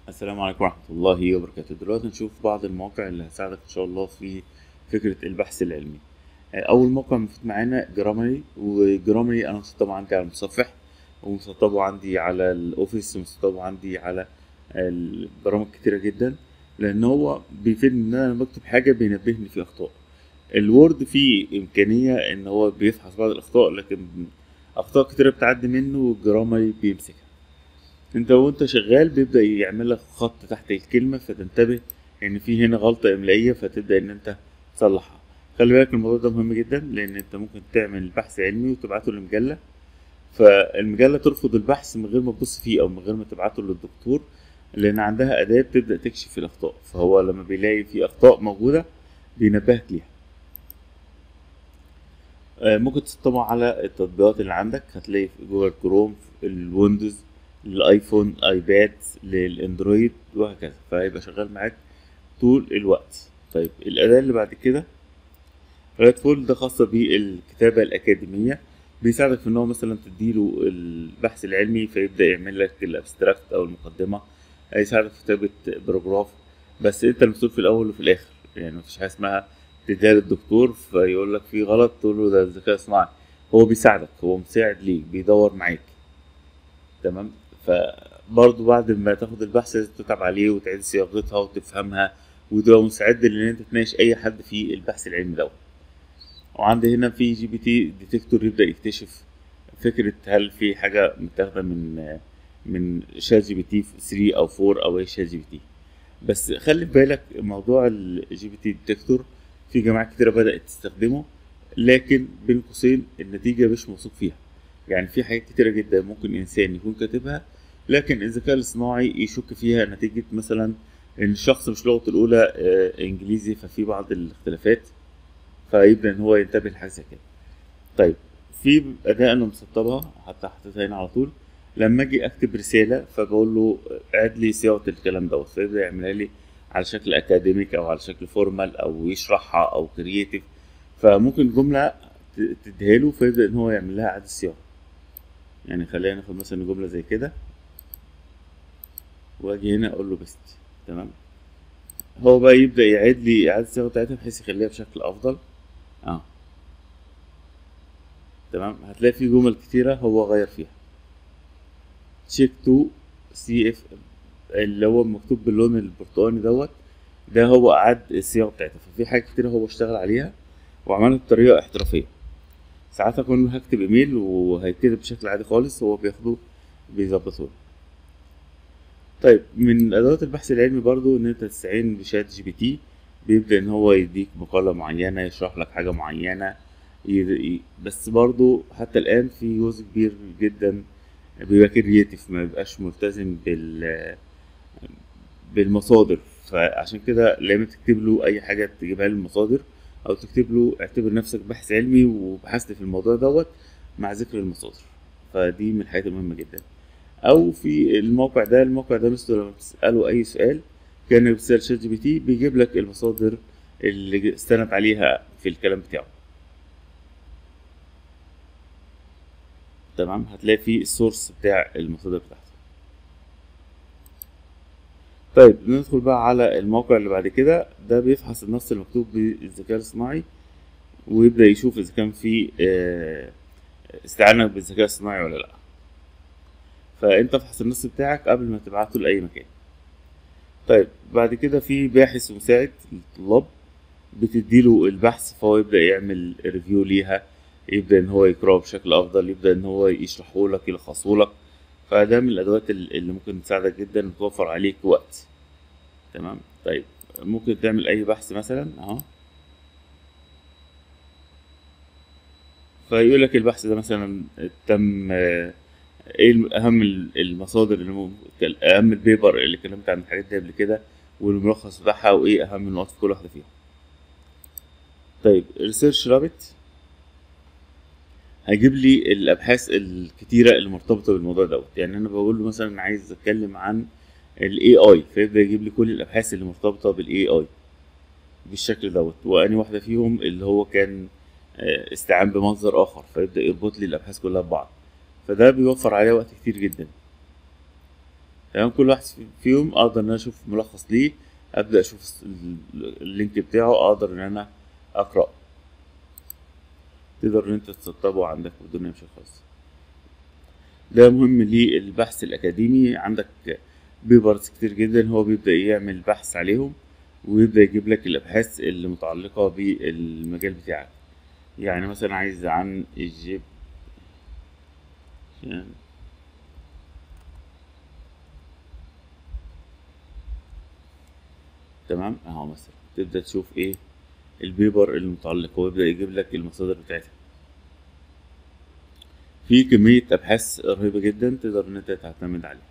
السلام عليكم ورحمة الله وبركاته دلوقتي نشوف بعض المواقع اللي هتساعدك إن شاء الله في فكرة البحث العلمي آه، أول موقع مفيد معانا جرامري وجرامري أنا مسطبه عندي على المتصفح ومسطبه عندي على الأوفيس ومسطبه عندي على البرامج كتيرة جدا لأن هو بيفيدني إن أنا بكتب حاجة بينبهني في أخطاء الوورد فيه إمكانية إن هو بيفحص بعض الأخطاء لكن أخطاء كتيرة بتعدي منه والجرامري بيمسكها انت وانت شغال بيبدأ يعمل لك خط تحت الكلمة فتنتبه ان في هنا غلطة املائية فتبدأ ان انت تصلحها خلي بالك الموضوع ده مهم جدا لان انت ممكن تعمل بحث علمي وتبعته لمجلة فالمجلة ترفض البحث من غير ما تبص فيه او من غير ما تبعته للدكتور لان عندها اداة بتبدأ تكشف الاخطاء فهو لما بيلاقي في اخطاء موجودة بينبهك ليها آه، ممكن تسطبه على التطبيقات اللي عندك هتلاقي في جوجل كروم في الويندوز للايفون ايباد للاندرويد وهكذا فهيبقى شغال معاك طول الوقت طيب الاداة اللي بعد كده رايت فول ده خاصة بالكتابة الأكاديمية بيساعدك في إن هو مثلا تديله البحث العلمي فيبدأ يعمل لك الأبستراكت أو المقدمة هيساعدك في كتابة باراجراف بس أنت المسؤول في الأول وفي الآخر يعني مفيش حاجة اسمها تديها للدكتور فيقول لك في غلط تقول له ده الذكاء الصناعي هو بيساعدك هو مساعد ليك بيدور معاك تمام فبرضه بعد ما تاخد البحث لازم تتعب عليه وتعيد صياغتها وتفهمها وتبقى مستعد ان انت تناقش اي حد في البحث العلمي دوت وعندي هنا في جي بي تي ديتكتور يبدا يكتشف فكره هل في حاجه متاخده من من شات جي بي تي 3 او 4 او اي شات جي بي تي بس خلي في بالك موضوع الجي بي تي ديتكتور في جماعات كتيره بدات تستخدمه لكن بين قوسين النتيجه مش موثوق فيها يعني في حاجات كتيرة جدا ممكن إنسان يكون كاتبها لكن الذكاء الاصطناعي يشك فيها نتيجة مثلا إن الشخص مش لغته الأولى آه، إنجليزي ففي بعض الاختلافات فيبدأ إن هو ينتبه لحاجة زي كده. طيب في أداة أنا مسطبها حتى حطيتها هنا على طول لما أجي أكتب رسالة فبقول له أعد لي صياغة الكلام دوت فيبدأ يعملها لي على شكل أكاديميك أو على شكل فورمال أو يشرحها أو كرييتيف فممكن جملة ت- تديها له فيبدأ إن هو يعمل لها إعادة صياغة. يعني خلينا ناخد مثلا جملة زي كده واجي هنا اقول له بيست تمام هو بقى يبدأ يعيد لي اعادة الصياغة بتاعتها بحيث يخليها بشكل افضل اه تمام هتلاقي في جمل كتيرة هو غير فيها تشيك تو سي اف اللي هو مكتوب باللون البرتقاني دوت ده هو اعاد الصياغة بتاعتها ففي حاجات كتيرة هو اشتغل عليها وعملها بطريقة احترافية ساعات اكون هكتب ايميل وهيتكتب بشكل عادي خالص هو بياخده بيظبطه طيب من ادوات البحث العلمي برضو ان انت تستعين بشات جي بي تي بيبدا ان هو يديك مقالة معينة يشرح لك حاجة معينة ي- ي- بس برضو حتى الان في جزء كبير جدا بيبقى كرييتيف ما بيبقاش ملتزم بال بالمصادر فعشان كده لما تكتب له اي حاجة تجيبها له المصادر او تكتب له اعتبر نفسك باحث علمي وبحثت في الموضوع دوت مع ذكر المصادر فدي من الحاجات المهمة جدا او في الموقع ده الموقع ده مثل لما تسأله اي سؤال كان بتسأل شات جي بي تي بيجيب لك المصادر اللي استند عليها في الكلام بتاعه تمام هتلاقي فيه السورس بتاع المصادر بتاعته طيب ندخل بقى على الموقع اللي بعد كده ده بيفحص النص المكتوب بالذكاء الصناعي ويبدأ يشوف إذا كان في آه، استعانة بالذكاء الصناعي ولا لأ فأنت افحص النص بتاعك قبل ما تبعته لأي مكان طيب بعد كده في باحث مساعد للطلاب بتديله البحث فهو يبدأ يعمل ريفيو ليها يبدأ إن هو يقرأه بشكل أفضل يبدأ إن هو يشرحه لك يلخصه لك فده من الأدوات ال- اللي ممكن تساعدك جدا وتوفر عليك وقت تمام طيب ممكن تعمل أي بحث مثلا أهو فيقول لك البحث ده مثلا تم آه، ايه الم- اهم ال- المصادر اللي مم- كان- اهم البيبر اللي اتكلمت عن الحاجات دي قبل كده والملخص بتاعها وايه اهم النقط في كل واحده فيهم طيب ريسيرش رابت هيجيب لي الابحاث الكتيره اللي مرتبطه بالموضوع دوت يعني انا بقول له مثلا عايز اتكلم عن الاي اي فيبدا يجيب لي كل الابحاث اللي مرتبطه بالاي اي بالشكل دوت واني واحده فيهم اللي هو كان آه، استعان بمصدر اخر فيبدا يربط لي الابحاث كلها ببعض فده بيوفر عليا وقت كتير جدا تمام كل واحد في- فيهم اقدر ان انا اشوف ملخص ليه ابدا اشوف الس- ال- اللينك بتاعه اقدر ان انا اقراه تقدر ان انت تسطبه عندك والدنيا مش خالص ده مهم للبحث الأكاديمي عندك بيبرز كتير جدا هو بيبدأ يعمل بحث عليهم ويبدأ يجيب لك الأبحاث اللي متعلقة بالمجال بتاعك يعني مثلا عايز عن الجيب تمام اهو مثلا تبدأ تشوف ايه البيبر المتعلق ويبدأ يجيب لك المصادر بتاعتها في كمية أبحاث رهيبة جدا تقدر إن أنت تعتمد عليها